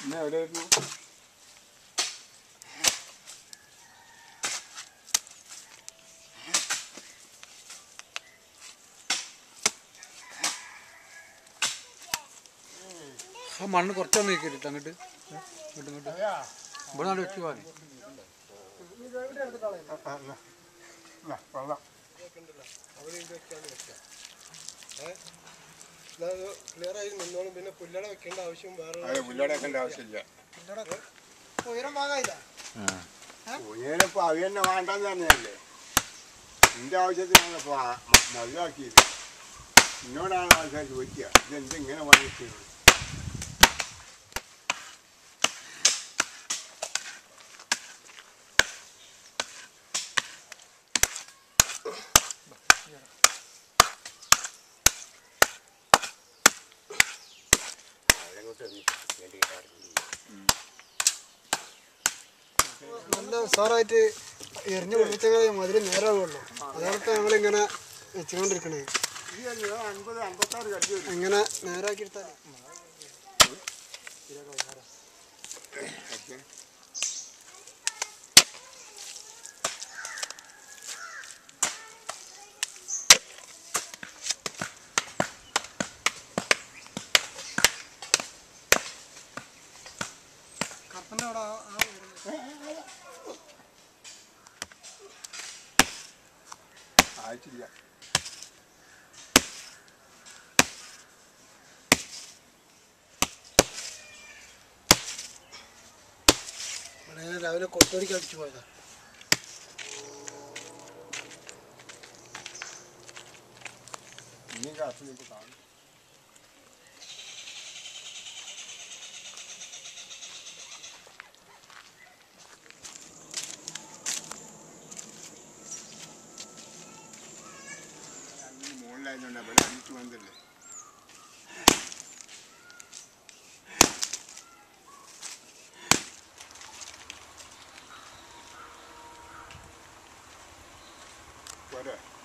ഇന്ന് എവിടെയായിരുന്നു ആ മണ്ണ് കുറച്ചൊന്ന് നീക്കിയിട്ട് അങ്ങോട്ട് ഇങ്ങോട്ട് ഇങ്ങോട്ട് ഇവിടെ നാട് വെച്ച് പോകാൻ വെള്ളം ക്ലിയർ ആയി നിന്നോളും പിന്നെ പുല്ലട വെക്കേണ്ട ആവശ്യം വേറെ അതെ പുല്ലടക്കേണ്ട ആവശ്യമില്ല ഉയരം ഭാഗമായില്ല ഉയരപ്പോ അവ തന്നെ വേണ്ടെന്ന് പറഞ്ഞല്ലേ നിന്റെ ആവശ്യത്തിനാണ് ഇപ്പൊ മതിയാക്കിയത് എന്നോടാണ് ആൾക്കാർ ചോദിക്കുക ഇതെന്ത് ഇങ്ങനെ വന്നിട്ട് നല്ല ഉസാറായിട്ട് എറിഞ്ഞു പിടിച്ചെങ്കിൽ മധുരം നേരാവുള്ളൂ അതാണ് ഞങ്ങളിങ്ങനെ വെച്ചുകൊണ്ടിരിക്കണേ അൻപത് അൻപത്താറ് കട്ടി വരും ഇങ്ങനെ നേരാക്കി എടുത്താൽ കപ്പൻ്റെ അവിടെ ആ- ആ ഉയരം. ആയിട്ടില്ല ഇവിടെ ഞാൻ രാവിലെ കൊട്ടടിക്ക് അടിച്ചു പോയതാ ഇനി കാത്തിലേക്ക് കാണും മുകളിലായതുകൊണ്ട് ഇവിടെ അടിച്ചു വന്നല്ലേ പോരെ